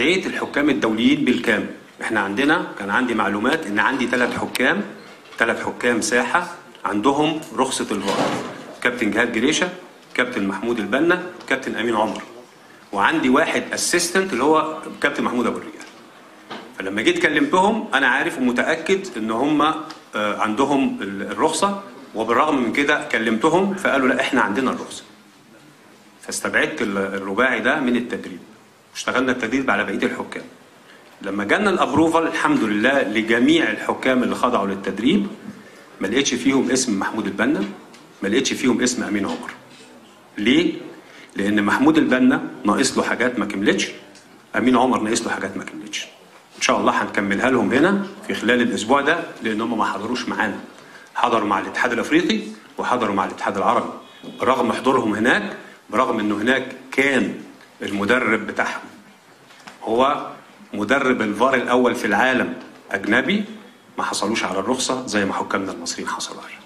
استدعيت الحكام الدوليين بالكامل احنا عندنا كان عندي معلومات ان عندي ثلاث حكام ثلاث حكام ساحه عندهم رخصه الفار كابتن جهاد جريشه كابتن محمود البنا كابتن امين عمر وعندي واحد اسيستنت اللي هو كابتن محمود ابو الرجال فلما جيت كلمتهم انا عارف ومتاكد ان هم آه، عندهم ال- الرخصه وبالرغم من كده كلمتهم فقالوا لا احنا عندنا الرخصه فاستبعدت ال- الرباعي ده من التدريب واشتغلنا التدريب على بقيه الحكام لما جانا الابروفال الحمد لله لجميع الحكام اللي خضعوا للتدريب ما لقيتش فيهم اسم محمود البنا ما لقيتش فيهم اسم امين عمر ليه لان محمود البنا ناقص له حاجات ما كملتش امين عمر ناقص له حاجات ما كملتش ان شاء الله هنكملها لهم هنا في خلال الاسبوع ده لان هم ما حضروش معانا حضروا مع الاتحاد الافريقي وحضروا مع الاتحاد العربي برغم حضورهم هناك برغم انه هناك كان المدرب بتاعهم هو مدرب الفار الاول في العالم اجنبي ما حصلوش على الرخصه زي ما حكامنا المصريين حصلوا عليها